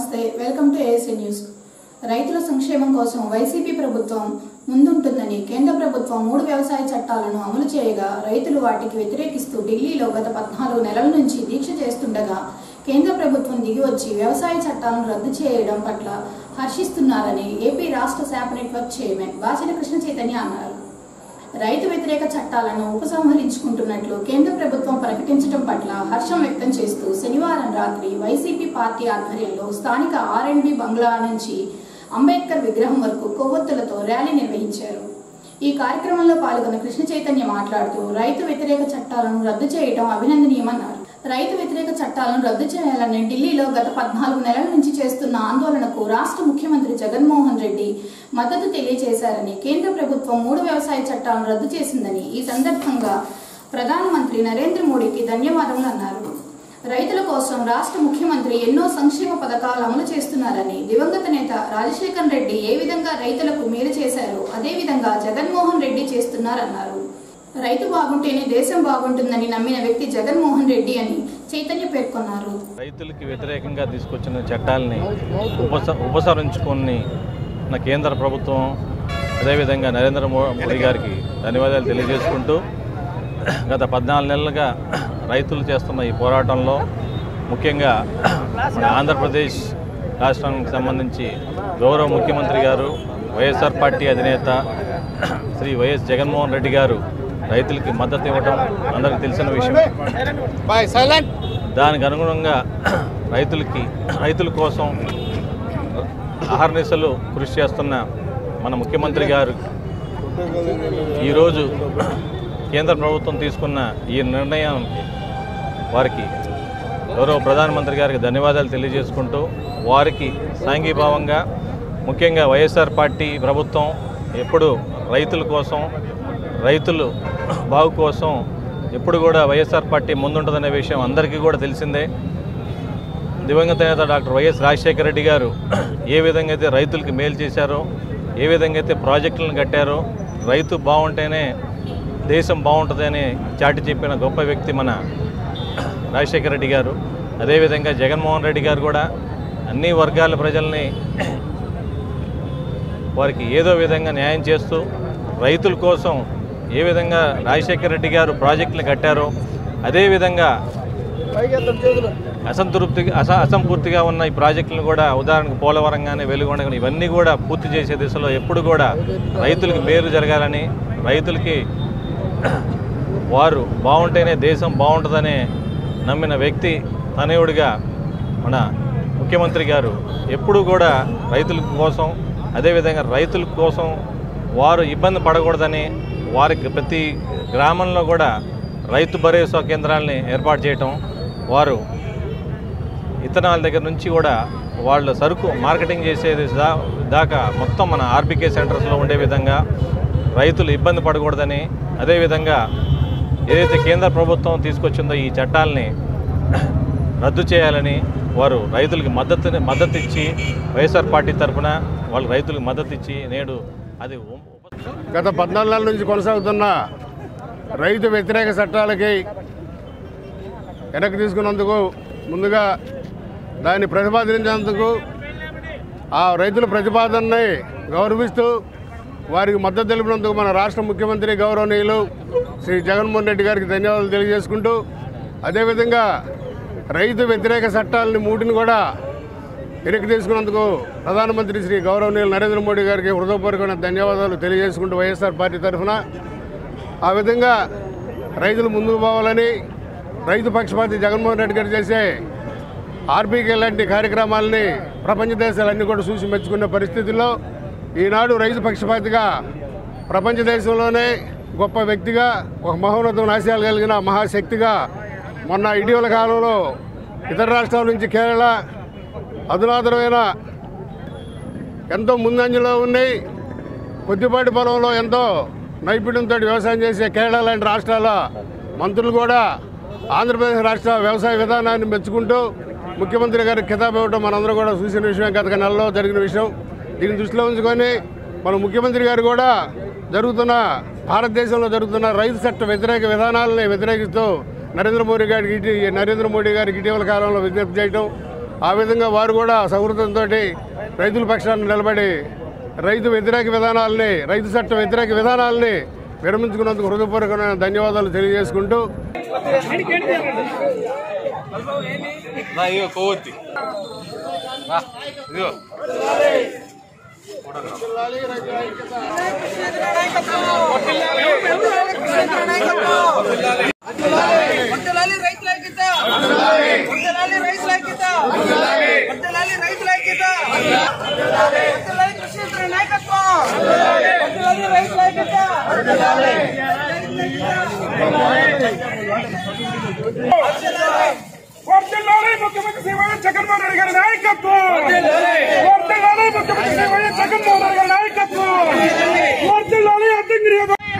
నమస్తే welcome to ASA news రైతుల సంక్షేమం కోసం వైసీపీ ప్రభుత్వం ముందుంటుందని కేంద్ర ప్రభుత్వం మూడు వ్యవసాయ చట్టాలను అమలు చేయగా రైతులు వాటికి వ్యతిరేకిస్తూ ఢిల్లీలో గత పద్నాలుగు నెలల నుంచి దీక్ష చేస్తుండగా కేంద్ర ప్రభుత్వం దిగివచ్చి వ్యవసాయ చట్టాలను రద్దు చేయడం పట్ల హర్షిస్తున్నారని ఏపీ రాష్ట్ర SAAP network chairman Bachina Krishna Chaitanya అన్నారు రైతు వ్యతిరేక చట్టాలను ఉపసంహరించుకుంటున్నట్లు కేంద్ర ప్రభుత్వం ప్రకటించడం పట్ల హర్షం వ్యక్తం చేస్తూ శనివారం రాత్రి వైసీపీ పార్టీ ఆధ్వర్యంలో స్థానిక ఆర్ఎండ్బి బంగ్లా నుంచి అంబేద్కర్ విగ్రహం వరకు కొవ్వొత్తులతో ర్యాలీ నిర్వహించారు ఈ కార్యక్రమంలో పాల్గొన్న కృష్ణ చైతన్య మాట్లాడుతూ రైతు వ్యతిరేక చట్టాలను రద్దు చేయడం అభినందనీయమన్నారు రైతు వ్యతిరేక చట్టాలను రద్దు చేయాలని ఢిల్లీలో గత పద్నాలుగు నెలల నుంచి చేస్తున్న ఆందోళనకు రాష్ట్ర ముఖ్యమంత్రి జగన్మోహన్ రెడ్డి మద్దతు తెలియజేశారని కేంద్ర ప్రభుత్వం మూడు వ్యవసాయ చట్టాలను రద్దు చేసిందని ఈ సందర్భంగా ప్రధానమంత్రి నరేంద్ర మోడీకి ధన్యవాదములు అన్నారు రైతుల కోసం రాష్ట్ర ముఖ్యమంత్రి ఎన్నో సంక్షేమ పథకాలు అమలు చేస్తున్నారని దివంగత నేత రాజశేఖర్ రెడ్డి ఏ విధంగా రైతులకు మేలు చేశారో అదే విధంగా జగన్మోహన్ రెడ్డి చేస్తున్నారన్నారు రైతు బాగుంటేనే దేశం బాగుంటుందని నమ్మిన వ్యక్తి జగన్మోహన్ రెడ్డి అని చైతన్య పేర్కొన్నారు రైతులకి వ్యతిరేకంగా తీసుకొచ్చిన చట్టాలని ఉపస ఉపసంహరించుకొని మన కేంద్ర ప్రభుత్వం అదేవిధంగా నరేంద్ర మో- మోడీ గారికి ధన్యవాదాలు తెలియజేసుకుంటూ గత పద్నాలుగు నెలలుగా రైతులు చేస్తున్న ఈ పోరాటంలో ముఖ్యంగా మన ఆంధ్రప్రదేశ్ రాష్ట్రానికి సంబంధించి గౌరవ ముఖ్యమంత్రి గారు వైఎస్ఆర్ పార్టీ అధినేత శ్రీ వైఎస్ జగన్మోహన్ రెడ్డి గారు రైతులకి మద్దతు ఇవ్వడం అందరికీ తెలిసిన విషయం దానికి అనుగుణంగా రైతులకి రైతుల కోసం అహర్నిశలు కృషి చేస్తున్న మన ముఖ్యమంత్రి గారు ఈరోజు కేంద్ర ప్రభుత్వం తీసుకున్న ఈ నిర్ణయానికి వారికి గౌరవ ప్రధానమంత్రి గారికి ధన్యవాదాలు తెలియజేసుకుంటూ వారికి సాంఘీభావంగా ముఖ్యంగా వైఎస్ఆర్ పార్టీ ప్రభుత్వం ఎప్పుడు రైతుల కోసం రైతులు బాగు కోసం ఎప్పుడు కూడా వైఎస్ఆర్ పార్టీ ముందుంటుందనే విషయం అందరికీ కూడా తెలిసిందే దివంగత నేత డాక్టర్ వైఎస్ రాజశేఖర రెడ్డి గారు ఏ విధంగా అయితే రైతులకి మేలు చేశారో ఏ విధంగా అయితే ప్రాజెక్టులను కట్టారో రైతు బాగుంటేనే దేశం బాగుంటుందని చాటి చెప్పిన గొప్ప వ్యక్తి మన రాజశేఖర రెడ్డి గారు అదేవిధంగా జగన్మోహన్ రెడ్డి గారు కూడా అన్ని వర్గాల ప్రజల్ని వారికి ఏదో విధంగా న్యాయం చేస్తూ రైతుల కోసం ఏ విధంగా రాజశేఖర రెడ్డి గారు ప్రాజెక్టులు కట్టారో అదేవిధంగా అసంతృప్తి అస అసంపూర్తిగా ఉన్న ఈ ప్రాజెక్టులను కూడా ఉదాహరణకు పోలవరం కానీ వెలుగొండ కానీ ఇవన్నీ కూడా పూర్తి చేసే దిశలో ఎప్పుడు కూడా రైతులకి మేలు జరగాలని రైతులకి వారు బాగుంటేనే దేశం బాగుంటుందనే నమ్మిన వ్యక్తి తనయుడిగా మన ముఖ్యమంత్రి గారు ఎప్పుడూ కూడా రైతుల కోసం అదేవిధంగా రైతుల కోసం వారు ఇబ్బంది పడకూడదని వారికి ప్రతి గ్రామంలో కూడా రైతు భరోసా కేంద్రాలని ఏర్పాటు చేయటం వారు ఇత్తనాల దగ్గర నుంచి కూడా వాళ్ళ సరుకు మార్కెటింగ్ చేసేది దా- దాకా మొత్తం మన ఆర్బీకే సెంటర్స్లో ఉండే విధంగా రైతులు ఇబ్బంది పడకూడదని అదేవిధంగా ఏదైతే కేంద్ర ప్రభుత్వం తీసుకొచ్చిందో ఈ చట్టాలని రద్దు చేయాలని వారు రైతులకి మద్దతు మద్దతు ఇచ్చి వైఎస్ఆర్ పార్టీ తరఫున వాళ్ళు రైతులకు మద్దతు ఇచ్చి నేడు అది ఉ- ఉప- గత పద్నాలుగు నెలల నుంచి కొనసాగుతున్న రైతు వ్యతిరేక చట్టాలకి వెనక్కి తీసుకున్నందుకు ముందుగా దాన్ని ప్రతిపాదించినందుకు ఆ రైతుల ప్రతిపాదనని గౌరవిస్తూ వారికి మద్దతు తెలిపినందుకు మన రాష్ట్ర ముఖ్యమంత్రి గౌరవనీయులు శ్రీ జగన్మోహన్ రెడ్డి గారికి ధన్యవాదాలు తెలియజేసుకుంటూ అదేవిధంగా రైతు వ్యతిరేక చట్టాలని మూటిని కూడా వెనక్కి తీసుకున్నందుకు ప్రధానమంత్రి శ్రీ గౌరవనీయులు నరేంద్ర మోడీ గారికి హృదయపూర్వకమైన ధన్యవాదాలు తెలియజేసుకుంటూ వైఎస్ఆర్ పార్టీ తరఫున ఆ విధంగా రైతులు ముందుకు పోవాలని రైతు పక్షపాతి జగన్మోహన్ రెడ్డి గారు చేసే ఆర్బీకే లాంటి కార్యక్రమాలని ప్రపంచ దేశాలన్నీ కూడా చూసి మెచ్చుకున్న పరిస్థితుల్లో ఈనాడు రైతు పక్షపాతిగా ప్రపంచ దేశంలోనే గొప్ప వ్యక్తిగా ఒక మహోన్నతమైన ఆశయాలు కలిగిన మహాశక్తిగా మొన్న ఇటీవల కాలంలో ఇతర రాష్ట్రాల నుంచి కేరళ అధునాతనమైన ఎంతో ముందంజలో ఉన్నాయి కొద్దిపాటి పొలంలో ఎంతో నైపుణ్యంతో వ్యవసాయం చేసే కేరళ లాంటి రాష్ట్రాల మంత్రులు కూడా ఆంధ్రప్రదేశ్ రాష్ట్ర వ్యవసాయ విధానాన్ని మెచ్చుకుంటూ ముఖ్యమంత్రి గారి కితాబ్ ఇవ్వడం మనందరం కూడా చూసిన విషయం గత నెలలో జరిగిన విషయం దీన్ని దృష్టిలో ఉంచుకొని మన ముఖ్యమంత్రి గారు కూడా జరుగుతున్న భారతదేశంలో జరుగుతున్న రైతు చట్ట వ్యతిరేక విధానాలని వ్యతిరేకిస్తూ నరేంద్ర మోడీ గారికి ఇటీ నరేంద్ర మోడీ గారికి ఇటీవల కాలంలో విజ్ఞప్తి చేయడం ఆ విధంగా వారు కూడా సౌహృదంతో రైతుల పక్షాన్ని నిలబడి రైతు వ్యతిరేక విధానాలని రైతు చట్ట వ్యతిరేక విధానాలని విరమించుకున్నందుకు హృదయపూర్వకమైన ధన్యవాదాలు తెలియజేసుకుంటూ నా ఇగో కొవ్వొత్తి రా, ఇదిగో వర్ధిల్లాలి రైతుల ఐక్యత వర్ధిల్లాలి రైతుల ఐక్యత వర్ధిల్లాలి రైతుల ఐక్యత వర్ధిల్లాలి కృష్ణ నాయకత్వం వర్ధిల్లాలి రైతుల ఐక్యత వర్ధిల్లాలి ముఖ్యమంత్రి శ్రీ వైఎస్ జగన్మోహన్ రెడ్డి గారి నాయకత్వం వర్ధిల్లాలి ముఖ్యమంత్రి శ్రీ వైఎస్ జగన్మోహన్ రెడ్డి గారి నాయకత్వం వర్ధిల్లాలి అద్దెగిరి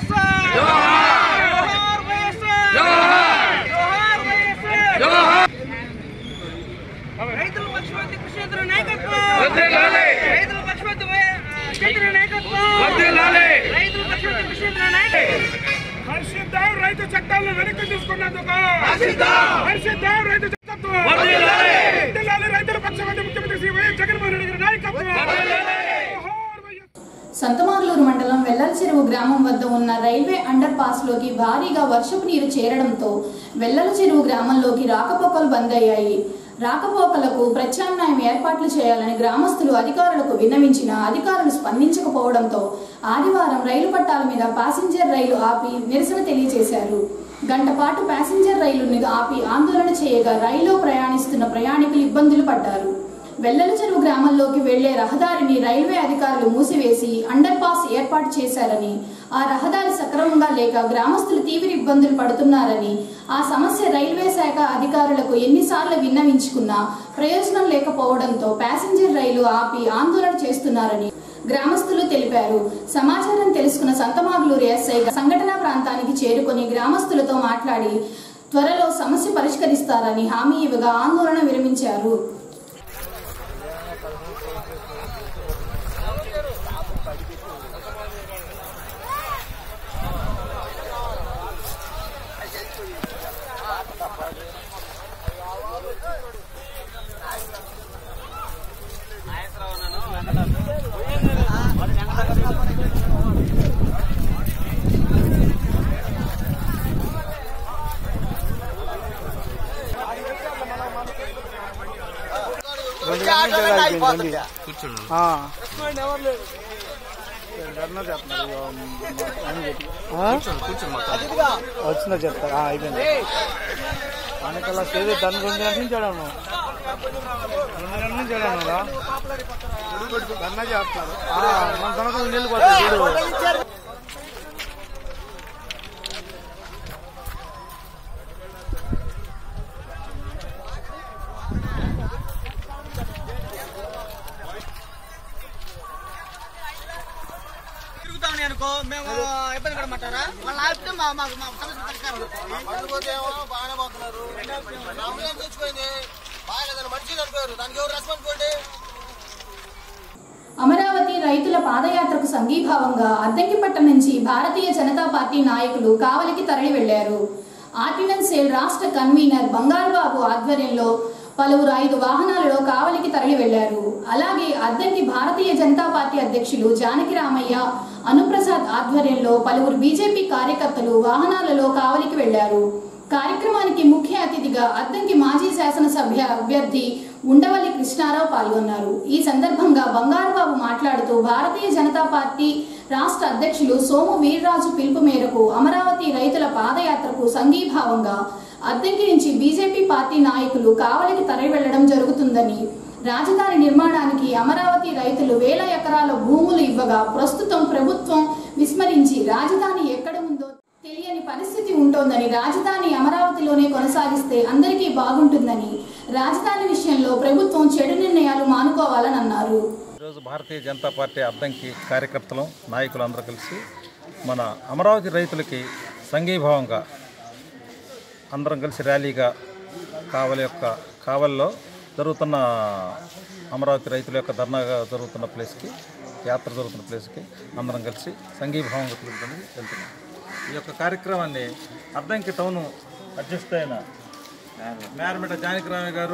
జోహార్ వైఎస్ఆర్ జోహార్ వైఎస్ఆర్ రైతుల పక్షపాతి కృష్ణ నాయకత్వం రైతుల పక్షపాతి చంద్ర నాయకత్వం రైతుల పక్షపాతి కృష్ణ నాయకత్వం హర్షిద్దాం రైతు చట్టాలను వెనక్కి తీసుకున్నందుకు హర్షిద్దాం రైతు చట్టత్వం వర్ధిల్లాలి రైతుల పక్షవాది ముఖ్యమంత్రి శ్రీ వైఎస్ జగన్మోహన్ రెడ్డి గారి నాయకత్వం జోహార్ వైఎస్ సంతమార్లూరు మండలం వెల్లల చెరువు గ్రామం వద్ద ఉన్న రైల్వే అండర్ పాస్ లోకి భారీగా వర్షపు నీరు చేరడంతో వెల్లల చెరువు గ్రామంలోకి రాకపోకలు బంద్ అయ్యాయి రాకపోకలకు ప్రత్యామ్నాయం ఏర్పాట్లు చేయాలని గ్రామస్తులు అధికారులకు విన్నవించిన అధికారులు స్పందించకపోవడంతో ఆదివారం రైలు పట్టాల మీద ప్యాసింజర్ రైలు ఆపి నిరసన తెలియజేశారు గంట పాటు ప్యాసింజర్ రైలుని ఆపి ఆందోళన చేయగా రైల్లో ప్రయాణిస్తున్న ప్రయాణికులు ఇబ్బందులు పడ్డారు వెల్లల చెరువు గ్రామంలోకి వెళ్లే రహదారిని రైల్వే అధికారులు మూసివేసి అండర్ పాస్ ఏర్పాటు చేశారని ఆ రహదారి సక్రమంగా లేక గ్రామస్తులు తీవ్ర ఇబ్బందులు పడుతున్నారని ఆ సమస్య రైల్వే శాఖ అధికారులకు ఎన్నిసార్లు విన్నవించుకున్నా ప్రయోజనం లేకపోవడంతో ప్యాసింజర్ రైలు ఆపి ఆందోళన చేస్తున్నారని గ్రామస్తులు తెలిపారు సమాచారం తెలుసుకున్న సంతమాగులూరు ఎస్ఐ సంఘటనా ప్రాంతానికి చేరుకొని గ్రామస్తులతో మాట్లాడి త్వరలో సమస్య పరిష్కరిస్తారని హామీ ఇవ్వగా ఆందోళన విరమించారు వచ్చిందో చెప్తారా అయిపోయింది మనకల్లా సేవ దాని రెండు గంటల నుంచి ఆడాను రెండు గంటల నుంచి ఆడాను రా దన్నా చేస్తున్నారు ఆ, మన తనకు రెండు నెలలు పోతాయి చూడు తిరుగుతా ఉన్నాయి అనుకో మేము ఇబ్బంది పడమంటారా వాళ్ళు ఆపితే మా మాకు మా సమస్య పరిష్కారం పండుగ ఏమో బాగానే పోతున్నారు అంబులెన్స్ వచ్చిపోయింది బాగాలేదని మనిషి చనిపోయారు దానికి ఎవరు రెస్పాన్సిబిలిటీ అమరావతి రైతుల పాదయాత్రకు సంఘీభావంగా అద్దంకిపట్ట నుంచి భారతీయ జనతా పార్టీ నాయకులు కావలికి తరలి వెళ్లారు ఆర్డినెన్స్ సేల్ రాష్ట్ర కన్వీనర్ బంగారుబాబు ఆధ్వర్యంలో పలువురు ఐదు వాహనాలలో కావలికి తరలి వెళ్లారు అలాగే అద్దంకి భారతీయ జనతా పార్టీ అధ్యక్షులు జానకి రామయ్య అనుప్రసాద్ ఆధ్వర్యంలో పలువురు బీజేపీ కార్యకర్తలు వాహనాలలో కావలికి వెళ్లారు కార్యక్రమానికి ముఖ్య అతిథిగా అద్దంకి మాజీ శాసనసభ్య అభ్యర్థి ఉండవల్లి కృష్ణారావు పాల్గొన్నారు ఈ సందర్భంగా బంగారుబాబు మాట్లాడుతూ భారతీయ జనతా పార్టీ రాష్ట్ర అధ్యక్షులు సోము వీర్రాజు పిలుపు మేరకు అమరావతి రైతుల పాదయాత్రకు సంఘీభావంగా అద్దంకి నుంచి బీజేపీ పార్టీ నాయకులు కావలికి తరలి వెళ్లడం జరుగుతుందని రాజధాని నిర్మాణానికి అమరావతి రైతులు వేల ఎకరాల భూములు ఇవ్వగా ప్రస్తుతం ప్రభుత్వం విస్మరించి రాజధాని ఎక్కడ ఉందో తెలియని పరిస్థితి ఉంటోందని రాజధాని అమరావతిలోనే కొనసాగిస్తే అందరికీ బాగుంటుందని రాజధాని విషయంలో ప్రభుత్వం చెడు నిర్ణయాలు మానుకోవాలని అన్నారు ఈరోజు భారతీయ జనతా పార్టీ అద్దంకి కార్యకర్తలు నాయకులు అందరూ కలిసి మన అమరావతి రైతులకి సంఘీభావంగా అందరం కలిసి ర్యాలీగా కావలి యొక్క కావలిలో జరుగుతున్న అమరావతి రైతుల యొక్క ధర్నాగా జరుగుతున్న ప్లేస్కి యాత్ర జరుగుతున్న ప్లేస్కి అందరం కలిసి సంఘీభావంగా తిరుగుతుంది వెళ్తున్నాం ఈ యొక్క కార్యక్రమాన్ని అద్దంకి టౌన్ అధ్యక్షుడైన మేరమిట జానకిరామి గారు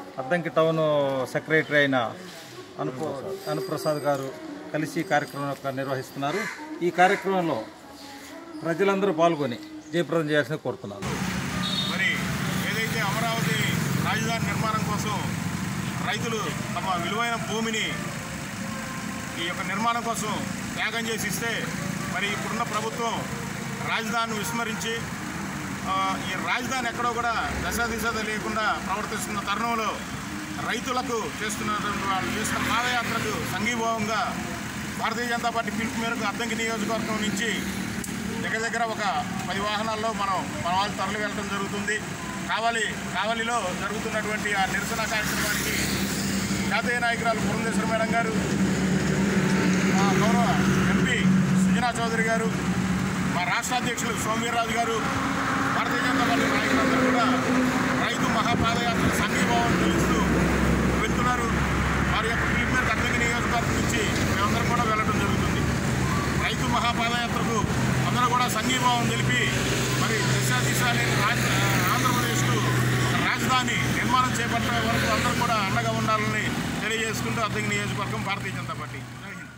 అద్దంకి టౌన్ సెక్రటరీ అయిన అనుపు అనుప్రసాద్ గారు కలిసి ఈ కార్యక్రమం యొక్క నిర్వహిస్తున్నారు ఈ కార్యక్రమంలో ప్రజలందరూ పాల్గొని జయప్రదం చేయాల్సింది కోరుతున్నాను మరి ఏదైతే అమరావతి రాజధాని నిర్మాణం కోసం రైతులు తమ విలువైన భూమిని ఈ యొక్క నిర్మాణం కోసం త్యాగం చేసి ఇస్తే మరి ఇప్పుడున్న ప్రభుత్వం రాజధానిని విస్మరించి ఆ, ఈ రాజధాని ఎక్కడో కూడా దశ దిశ లేకుండా ప్రవర్తిస్తున్న తరుణంలో రైతులకు చేస్తున్నటువంటి వాళ్ళు చేస్తున్న పాదయాత్రకు సంఘీభావంగా భారతీయ జనతా పార్టీ పిలుపు మేరకు అద్దంకి నియోజకవర్గం నుంచి దగ్గర దగ్గర ఒక పది వాహనాల్లో మనం మన వాళ్ళు తరలి వెళ్ళడం జరుగుతుంది కావలి కావలిలో జరుగుతున్నటువంటి ఆ నిరసన కార్యక్రమానికి జాతీయ నాయకురాలు పురంధేశ్వర మేడం గారు మా గౌరవ ఎంపీ సుజనా చౌదరి గారు మా రాష్ట్ర అధ్యక్షులు సోమవీర్రాజు గారు భారతీయ జనతా పార్టీ నాయకులందరూ కూడా రైతు మహాపాదయాత్ర సంఘీభావం తెలుస్తూ వెళ్తున్నారు వారి యొక్క పిలుపు మేరకు అద్దెకి నియోజకవర్గం నుంచి మేమందరం కూడా వెళ్ళడం జరుగుతుంది రైతు మహాపాదయాత్రకు అందరూ కూడా సంఘీభావం తెలిపి మరి దిశ దిశ లేని రాజ ఆంధ్రప్రదేశ్కు ఒక రాజధాని నిర్మాణం చేపట్టే వరకు అందరూ కూడా అండగా ఉండాలని తెలియజేసుకుంటూ అద్దెకి నియోజకవర్గం భారతీయ జనతా పార్టీ జై హింద్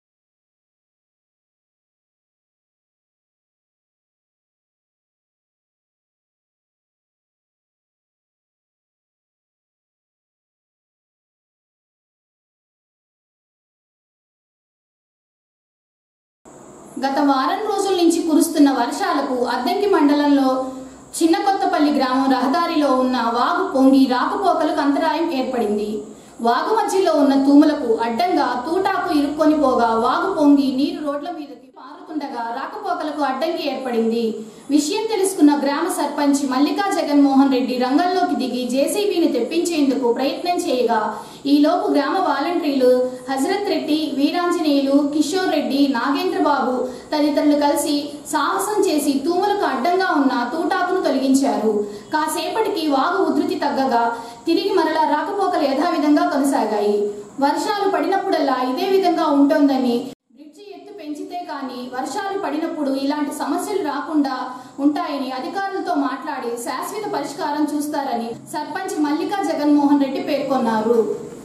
గత వారం రోజుల నుంచి కురుస్తున్న వర్షాలకు అద్దంకి మండలంలో చిన్న కొత్తపల్లి గ్రామం రహదారిలో ఉన్న వాగు పొంగి రాకపోకలకు అంతరాయం ఏర్పడింది వాగు మధ్యలో ఉన్న తూములకు అడ్డంగా తూటాకు ఇరుక్కొని పోగా వాగు పొంగి నీరు రోడ్ల మీదకి పారుతుండగా రాకపోకలకు అడ్డంకి ఏర్పడింది విషయం తెలుసుకున్న గ్రామ సర్పంచ్ మల్లికా జగన్మోహన్ రెడ్డి రంగంలోకి దిగి జేసీబీని తెప్పించేందుకు ప్రయత్నం చేయగా ఈలోపు గ్రామ వాలంటీర్లు హజరత్ రెడ్డి వీరాంజనేయులు కిషోర్ రెడ్డి నాగేంద్ర బాబు తదితరులు కలిసి సాహసం చేసి తూములకు అడ్డంగా ఉన్న తూటాకును తొలగించారు కాసేపటికి వాగు ఉధృతి తగ్గగా తిరిగి మరలా రాకపోకలు యథావిధంగా కొనసాగాయి వర్షాలు పడినప్పుడల్లా ఇదే విధంగా ఉంటోందని బ్రిడ్జి ఎత్తు పెంచితే కానీ వర్షాలు పడినప్పుడు ఇలాంటి సమస్యలు రాకుండా ఉంటాయని అధికారులతో మాట్లాడి శాశ్వత పరిష్కారం చూస్తారని సర్పంచ్ మల్లికా జగన్మోహన్ రెడ్డి పేర్కొన్నారు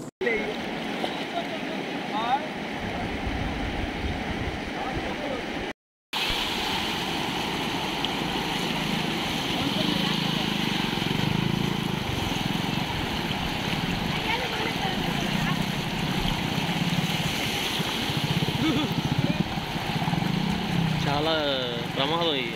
చాలా ప్రమాదం ఇది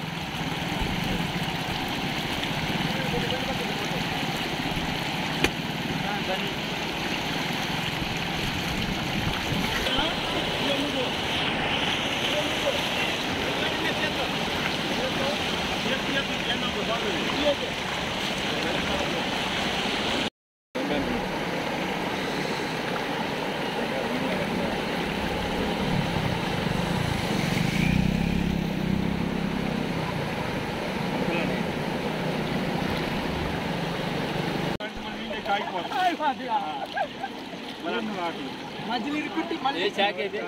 ఏ శాఖ అయితే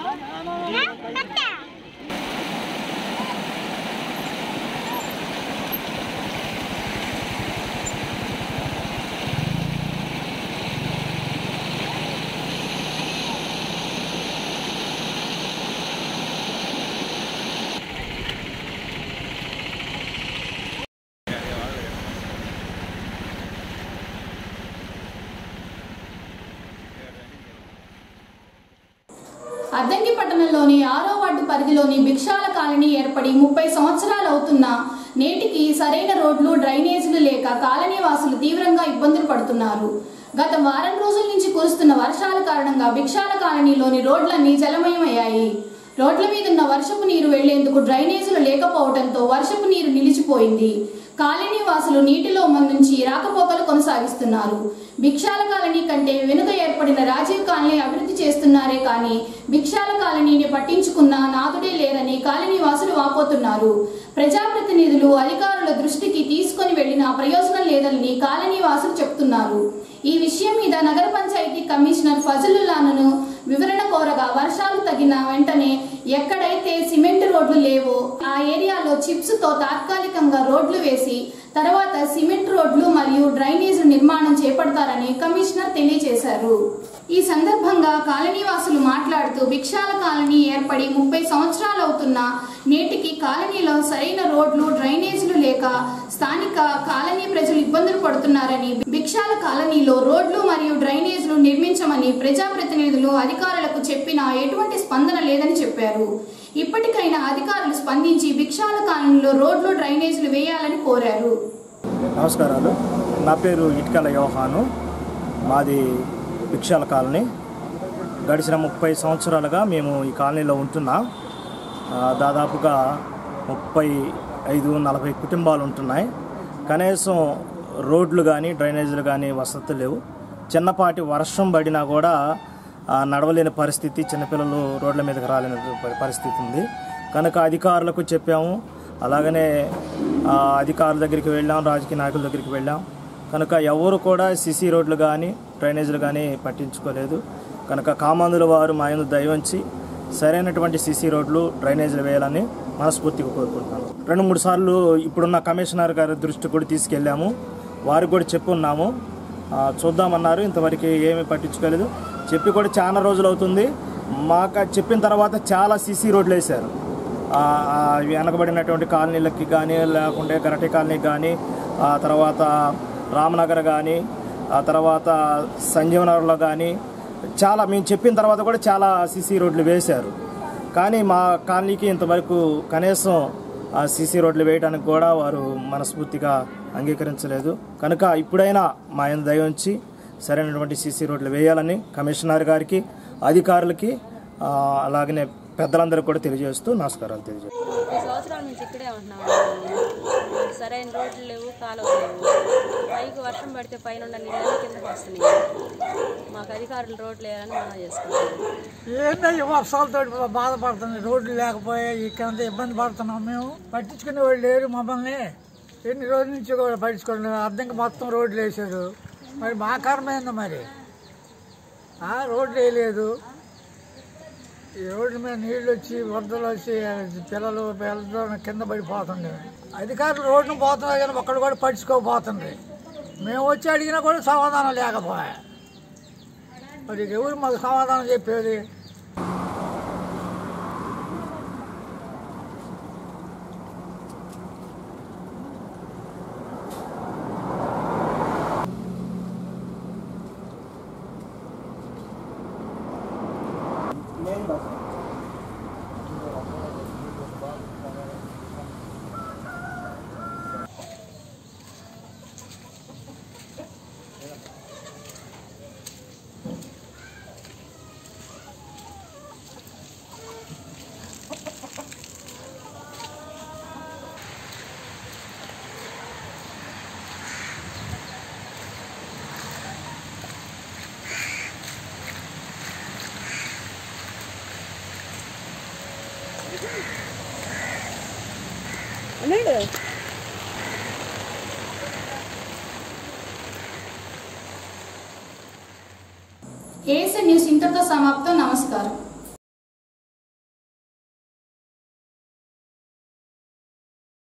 అద్దంకి పట్టణంలోని ఆరో వార్డు పరిధిలోని భిక్షాల కాలనీ ఏర్పడి ముప్పై సంవత్సరాలు అవుతున్నా నేటికి సరైన రోడ్లు డ్రైనేజీలు లేక కాలనీ వాసులు తీవ్రంగా ఇబ్బందులు పడుతున్నారు గత వారం రోజుల నుంచి కురుస్తున్న వర్షాల కారణంగా భిక్షాల కాలనీలోని రోడ్లన్నీ జలమయమయ్యాయి రోడ్ల మీద ఉన్న వర్షపు నీరు వెళ్లేందుకు డ్రైనేజీలు లేకపోవడంతో వర్షపు నీరు నిలిచిపోయింది కాలనీ వాసులు నీటిలో నుంచి రాకపోకలు కొనసాగిస్తున్నారు భిక్షాల కాలనీ కంటే వెనుక ఏర్పడిన రాజీవ్ కాలనీ అభివృద్ధి చేస్తున్నారే కానీ భిక్షాల కాలనీని పట్టించుకున్న నాదుడే లేరని కాలనీ వాసులు వాపోతున్నారు ప్రజాప్రతినిధులు అధికారుల దృష్టికి తీసుకొని వెళ్లిన ప్రయోజనం లేదని కాలనీ వాసులు చెప్తున్నారు ఈ విషయం మీద నగర పంచాయతీ కమిషనర్ ఫజలుల్లాను వివరణ కోరగా వర్షాలు తగిన వెంటనే ఎక్కడైతే సిమెంట్ రోడ్లు లేవో ఆ ఏరియాలో చిప్స్ తో తాత్కాలికంగా రోడ్లు వేసి తర్వాత సిమెంట్ రోడ్లు మరియు డ్రైనేజ్ నిర్మాణం చేపడతారని కమిషనర్ తెలియజేశారు ఈ సందర్భంగా కాలనీవాసులు మాట్లాడుతూ భిక్షాల కాలనీ ఏర్పడి ముప్పై సంవత్సరాలు అవుతున్నా నేటికి కాలనీలో సరైన రోడ్లు డ్రైనేజీలు లేక స్థానిక కాలనీ ప్రజలు ఇబ్బందులు పడుతున్నారని భిక్షాల కాలనీలో రోడ్లు మరియు డ్రైనేజీలు నిర్మించమని ప్రజాప్రతినిధులు అధికారులకు చెప్పినా ఎటువంటి స్పందన లేదని చెప్పారు ఇప్పటికైనా అధికారులు స్పందించి భిక్షాల కాలనీలో రోడ్లు డ్రైనేజీలు వేయాలని కోరారు నమస్కారాలు నా పేరు ఇటుకల యోహాను మాది భిక్షాల కాలనీ గడిచిన ముప్పై సంవత్సరాలుగా మేము ఈ కాలనీలో ఉంటున్నాం ఆ, దాదాపుగా ముప్పై ఐదు నలభై కుటుంబాలు ఉంటున్నాయి కనీసం రోడ్లు కానీ డ్రైనేజీలు కానీ వసతులు లేవు చిన్నపాటి వర్షం పడినా కూడా ఆ, నడవలేని పరిస్థితి చిన్నపిల్లలు రోడ్ల మీదకి రాలేని ప- పరిస్థితి ఉంది కనుక అధికారులకు చెప్పాము అలాగనే ఆ, అధికారుల దగ్గరికి వెళ్ళాం రాజకీయ నాయకుల దగ్గరికి వెళ్ళాం కనుక ఎవరు కూడా సిసి రోడ్లు కానీ డ్రైనేజీలు కానీ పట్టించుకోలేదు కనుక కామందుల వారు మా యందు దయవంచి సరైనటువంటి సిసి రోడ్లు డ్రైనేజీలు వేయాలని మనస్ఫూర్తిగా కోరుకుంటున్నాను రెండు మూడు సార్లు ఇప్పుడున్న కమిషనర్ గారి దృష్టి కూడా తీసుకెళ్ళాము వారికి కూడా చెప్పున్నాము ఆ, చూద్దామన్నారు ఇంతవరకు ఏమీ పట్టించుకోలేదు చెప్పి కూడా చాలా రోజులు అవుతుంది మాకు చెప్పిన తర్వాత చాలా సిసి రోడ్లు వేశారు ఆ, ఆ వెనకబడినటువంటి కాలనీలకి కానీ లేకుంటే గరటి కాలనీ కానీ ఆ తర్వాత రామనగర్ కానీ ఆ తర్వాత సంజీవనగర్లో కానీ చాలా మేము చెప్పిన తర్వాత కూడా చాలా సిసి రోడ్లు వేశారు కానీ మా కాలనీకి ఇంతవరకు కనీసం ఆ సీసీ రోడ్లు వేయడానికి కూడా వారు మనస్ఫూర్తిగా అంగీకరించలేదు కనుక ఇప్పుడైనా మా ఆయన దయ ఉంచి సరైనటువంటి సీసీ రోడ్లు వేయాలని కమిషనర్ గారికి అధికారులకి ఆ, అలాగనే పెద్దలందరికీ కూడా తెలియజేస్తూ నమస్కారాలు తెలియజేస్తాను ముప్పై సంవత్సరాల నుంచి ఇక్కడే ఉంటున్నాం మాకు సరైన రోడ్లు లేవు కాలువలు లేవు పైకి వర్షం పడితే పైన ఉన్న నీళ్ళని కిందకి వస్తున్నాయి మాకు అధికారులు రోడ్లు వేయాలని మనం చేసుకుంటాం ఏందో వర్షాలతో బాధపడుతుంది రోడ్లు లేకపోయా ఇక్కడ ఇబ్బంది పడుతున్నాం మేము పట్టించుకునే వాళ్ళు లేరు మమ్మల్ని ఎన్ని రోజుల నుంచి కూడా పట్టించుకోండి అర్థంకి మొత్తం రోడ్లు వేసారు మరి మా కర్మైంది మరి ఆ రోడ్లు వేయలేదు ఈ రోడ్ల మీద నీళ్ళు వచ్చి వరదలు వచ్చి పిల్లలు పిల్లలతో కింద పడిపోతుండే అధికారులు రోడ్డును పోతున్నారు కానీ ఒక్కడు కూడా పట్టించుకోకపోతుండ్రి మేము వచ్చి అడిగినా కూడా సమాధానం లేకపోయా మరి ఎవరు మాకు సమాధానం చెప్పేది ఏఎస్ఎన్ న్యూస్ ఇంతటితో సమాప్తం నమస్కారం